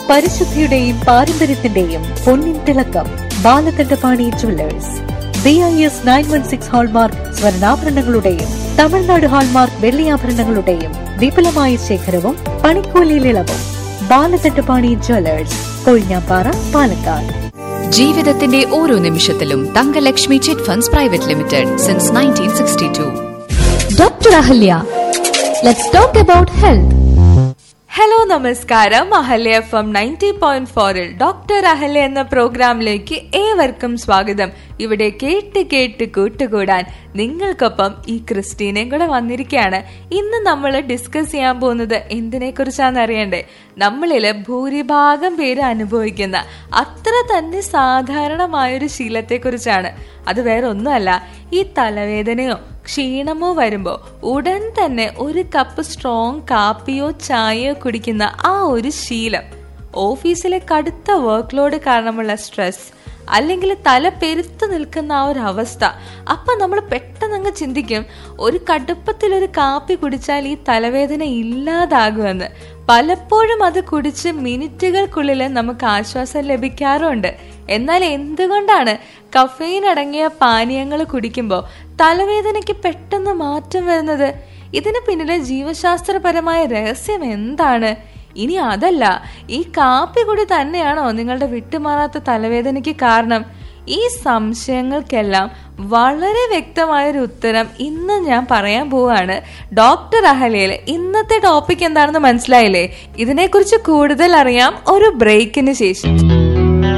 പരിശുദ്ധിയുടെയും പാരമ്പര്യത്തിന്റെയും പൊന്നിൻ തിളക്കം Balakandapani jewellers B I S nine one six hallmark സ്വർണ്ണാഭരണങ്ങളുടെയും തമിഴ്നാട് ഹാൾമാർക്ക് വെള്ളിയാഭരണങ്ങളുടെയും വിപുലമായ ശേഖരവും പണിക്കൂലിയിൽ ഇളവും ബാലകണ്ഠപാണി ജുവല്ലേഴ്സ് കൊഴിഞ്ഞാപ്പാറ പാലക്കാട് ജീവിതത്തിന്റെ ഓരോ നിമിഷത്തിലും Thankalakshmi chit funds private limited since nineteen sixty two doctor Ahalya let's talk about health hello നമസ്കാരം Ahalya F M ninety point ഫോറിൽ ഡോക്ടർ അഹല്യ എന്ന പ്രോഗ്രാമിലേക്ക് ഏവർക്കും സ്വാഗതം ഇവിടെ കേട്ട് കേട്ട് കൂട്ടുകൂടാൻ നിങ്ങൾക്കൊപ്പം ഈ ക്രിസ്റ്റീനയും കൂടെ വന്നിരിക്കുകയാണ് ഇന്ന് നമ്മൾ ഡിസ്കസ് ചെയ്യാൻ പോകുന്നത് എന്തിനെ കുറിച്ചാണെന്ന് അറിയണ്ടേ നമ്മളില് ഭൂരിഭാഗം പേര് അനുഭവിക്കുന്ന അത്ര തന്നെ സാധാരണമായൊരു ശീലത്തെ കുറിച്ചാണ് അത് വേറെ ഒന്നുമല്ല ഈ തലവേദനയോ ക്ഷീണമോ വരുമ്പോൾ ഉടൻ തന്നെ ഒരു കപ്പ് സ്ട്രോങ് കാപ്പിയോ ചായയോ കുടിക്കുന്ന ആ ഒരു ശീലം ഓഫീസിലെ കടുത്ത വർക്ക് ലോഡ് കാരണമുള്ള സ്ട്രെസ് അല്ലെങ്കിൽ തല പെരുത്തു നിൽക്കുന്ന ആ ഒരു അവസ്ഥ അപ്പൊ നമ്മൾ പെട്ടെന്ന് അങ്ങ് ചിന്തിക്കും ഒരു കടുപ്പത്തിൽ ഒരു കാപ്പി കുടിച്ചാൽ ഈ തലവേദന ഇല്ലാതാകുമെന്ന് പലപ്പോഴും അത് കുടിച്ച് മിനിറ്റുകൾക്കുള്ളിൽ നമുക്ക് ആശ്വാസം ലഭിക്കാറുണ്ട് എന്നാൽ എന്തുകൊണ്ടാണ് കഫെയിൻ അടങ്ങിയ പാനീയങ്ങൾ കുടിക്കുമ്പോൾ തലവേദനയ്ക്ക് പെട്ടെന്ന് മാറ്റം വരുന്നത് ഇതിന് പിന്നിലെ ജീവശാസ്ത്രപരമായ രഹസ്യം എന്താണ് ഇനി അതല്ല ഈ കാപ്പി കൂടി തന്നെയാണോ നിങ്ങളുടെ വിട്ടുമാറാത്ത തലവേദനയ്ക്ക് കാരണം ഈ സംശയങ്ങൾക്കെല്ലാം വളരെ വ്യക്തമായൊരു ഉത്തരം ഇന്ന് ഞാൻ പറയാൻ പോവാണ് ഡോക്ടർ അഹലയിൽ ഇന്നത്തെ ടോപ്പിക് എന്താണെന്ന് മനസ്സിലായില്ലേ ഇതിനെക്കുറിച്ച് കൂടുതൽ അറിയാം ഒരു ബ്രേക്കിന് ശേഷം